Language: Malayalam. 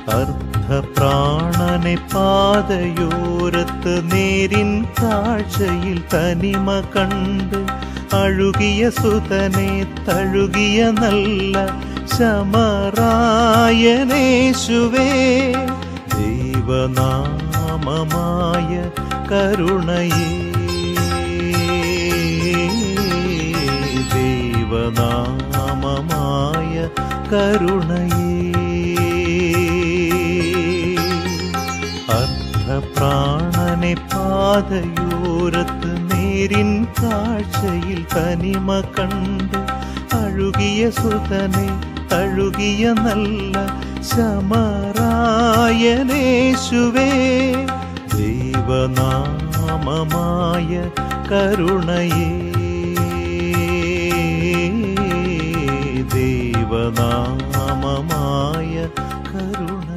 അർദ്ധപ്രാണനെ പാതയോരത്ത് നേരിൻ കാഴ്ചയിൽ തനിമ കണ്ട് അഴുകിയ സുതനെ തഴുകിയ നല്ല ശമറായനേശുവേ ദൈവനാമമായ കരുണയേ ദൈവനാമമായ കരുണയേ അർദ്ധപ്രാണനെ പാതയോരത്ത് നേരിൻ കാഴ്ചയിൽ തനിമ കണ്ട് അഴുകിയ സുതനെ തഴുകിയ നല്ല ശമറായനേശുവേ ദൈവനാമമായ കരുണയേ ദൈവനാമമായ കരുണ